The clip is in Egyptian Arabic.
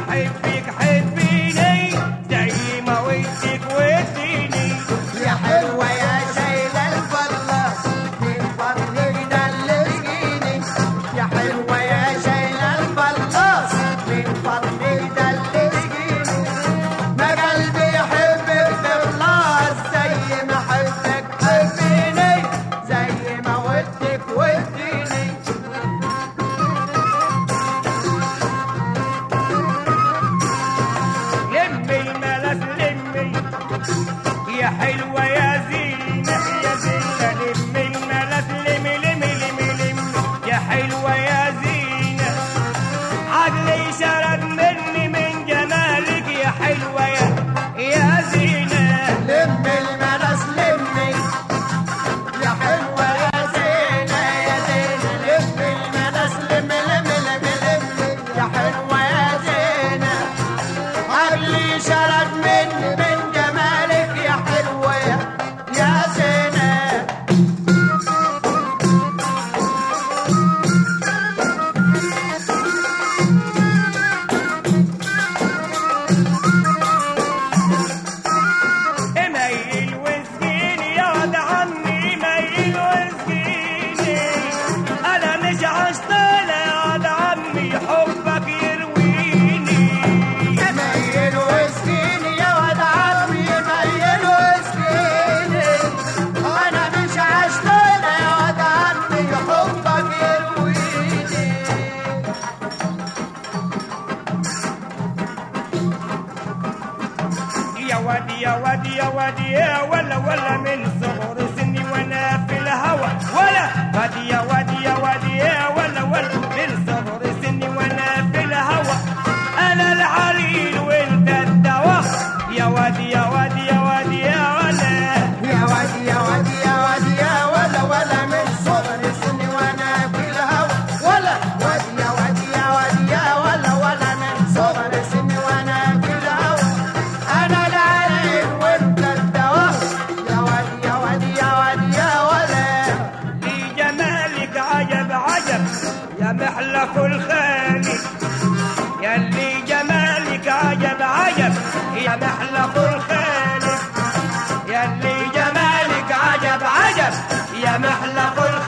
احبك حبيني زي ما ودك وديني يا حلوة يا شايلة الفضة من فضلك دلقيني يا حلوة يا شايلة الفضة من فضلك دلقيني ما قلبي يحبك تخلص زي ما حبك حبيني زي ما ودك وديني لمي الملف لمي يا حلوة يا زينة يا زينة لمي الملف لمي لمي لمي لمي يا حلوة يا زينة عقلي شرد مني من جمالك يا حلوة يا يا زينة لم الملس لمي يا حلوة يا زينة يا زينة لم الملس لم لم لم لم يا حلوة يا زينة عقلي شرد مني من جمالك يا حلوة يا يا زينة ميل وسكيني يا ولد عمي ميل وسكيني انا مش عشتانة يا ولد عمي حبك يرويني ميل وسكيني يا ولد عمي ميل وسكيني انا مش عشتانة يا ولد عمي حبك يرويني يا ودي يا ودي يا ودي يا ولا ولا من صغر سني وانا في الهوى ولا ودي يا ودي يا ودي يا ولا ولا من صغر سني وانا في الهوى انا العليل وانت الدواء يا ودي يا ودي يا ودي يا ولا يا وادي يا وادي يا وادي يا ولا ولا من صغر سني وانا في الهوى ولا وادي يا وادي يا وادي يا ولا ولا من صغر سني وانا في الهوى انا العليل وانت الدواء يا وادي يا وادي يا وادي يا ولا لجمالك عجب عجب يا محلف الخالي يا اللي جمالك عجب عجب يا محلف الخالي يا اللي جمالك عجب عجب يا محلف الخالي